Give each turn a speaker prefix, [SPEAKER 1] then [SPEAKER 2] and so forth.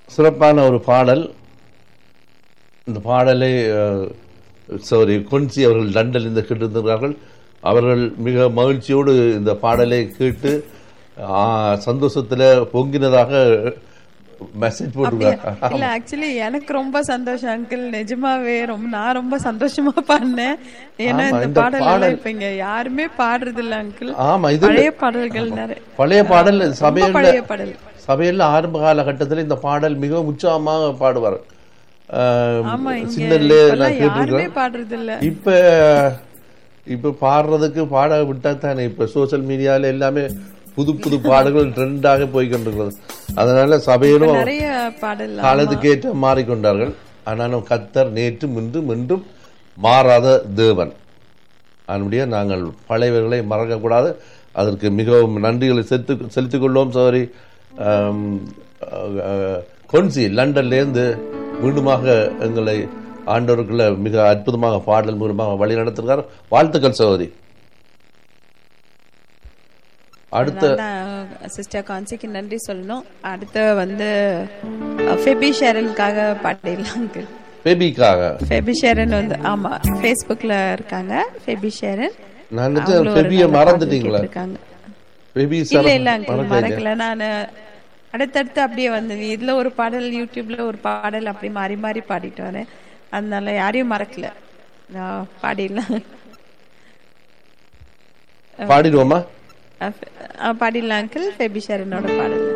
[SPEAKER 1] சிறப்பான ஒரு பாடல் இந்த பாடலை சாரி கொன்சி அவர்கள் லண்டனில் இருந்து கேட்டிருந்தார்கள் அவர்கள் மிக மகிழ்ச்சியோடு இந்த பாடலை கேட்டு ஆ, சந்தோஷத்துல பொங்கினதாக மெசேஜ் போட்டிருக்காங்க
[SPEAKER 2] இல்ல ஆக்சுவலி எனக்கு ரொம்ப சந்தோஷம் அங்கிள் நிஜமாவே ரொம்ப நான் ரொம்ப சந்தோஷமா பாடினேன் ஏன்னா
[SPEAKER 1] ஆமா,
[SPEAKER 2] இந்த
[SPEAKER 1] இந்த
[SPEAKER 2] பாடல்
[SPEAKER 1] பாடல்
[SPEAKER 2] எல்லாம் இப்ப இங்க யாருமே பாடுறது இல்ல அங்கிள்
[SPEAKER 1] ஆமா இது
[SPEAKER 2] பழைய பாடல்கள் நிறைய
[SPEAKER 1] பழைய பாடல்
[SPEAKER 2] ரொம்ப
[SPEAKER 1] சபையில்
[SPEAKER 2] பழைய பாடல்
[SPEAKER 1] சபையில் ஆரம்ப காலகட்டத்தில் இந்த பாடல் மிகவும் உற்சாகமாக பாடுவார் ஆஹ்,
[SPEAKER 2] ஆமா இங்க
[SPEAKER 1] சின்னல்ல
[SPEAKER 2] இப்பெல்லாம்
[SPEAKER 1] நான்
[SPEAKER 2] யாருமே
[SPEAKER 1] கேட்டிருக்கேன்
[SPEAKER 2] பாடுறது இல்ல
[SPEAKER 1] இப்ப இப்ப பாடுறதுக்கு பாட விட்டா தானே இப்ப சோஷியல் மீடியால எல்லாமே புது புது பாடல்கள் ட்ரெண்டாக போய்கொண்டிருக்கிறது அதனால சபையிலும்
[SPEAKER 2] நிறைய பாடல்
[SPEAKER 1] காலத்துக்கேற்ற மாறிக்கொண்டார்கள் ஆனாலும் கத்தர் நேற்றும் இன்றும் இன்றும் மாறாத தேவன் அதனுடைய நாங்கள் பழையவர்களை மறக்கக்கூடாது அதற்கு மிகவும் நன்றிகளை செலுத்து செலுத்திக் கொள்வோம் சோரி கொன்சி லண்டன்லேருந்து மீண்டுமாக எங்களை ஆண்டவருக்குள்ள மிக அற்புதமாக பாடல் மூலமாக வழி நடத்திருக்கார் வாழ்த்துக்கள் சகோதரி அடுத்த
[SPEAKER 2] சிஸ்டர் கான்சிக்கு நன்றி சொல்லணும் அடுத்து வந்து ஃபெபி ஷேரனுக்காக பாடிடலாம் அங்கிள்
[SPEAKER 1] பேபிக்காக
[SPEAKER 2] ஃபெபி ஷேரன் வந்து ஆமா ஃபேஸ்புக்ல இருக்காங்க ஃபெபி ஷேரன்
[SPEAKER 1] நான் நினைச்சேன்
[SPEAKER 2] அவங்களும் ஒரு
[SPEAKER 1] பெபியை
[SPEAKER 2] நல்ல
[SPEAKER 1] மறந்துட்டீங்களா
[SPEAKER 2] பாடல் கேட்டிருக்காங்க.
[SPEAKER 1] பேபி
[SPEAKER 2] இல்ல இல்ல அங்கிள்
[SPEAKER 1] மறக்கலையா?
[SPEAKER 2] மறக்கல நான் அடுத்தடுத்து அப்படியே வந்தது இதுல ஒரு பாடல் யூடியூப்ல ஒரு பாடல் அப்படி மாறி மாறி பாடிட்டு வரேன் அதனால யாரையும் மறக்கல நான் பாடிடலாம்
[SPEAKER 1] பாடிடுவோமா
[SPEAKER 2] அஹ், அஹ், பாடிடலாம் அங்கிள் ஃபெபி ஷேரனோட பாடல்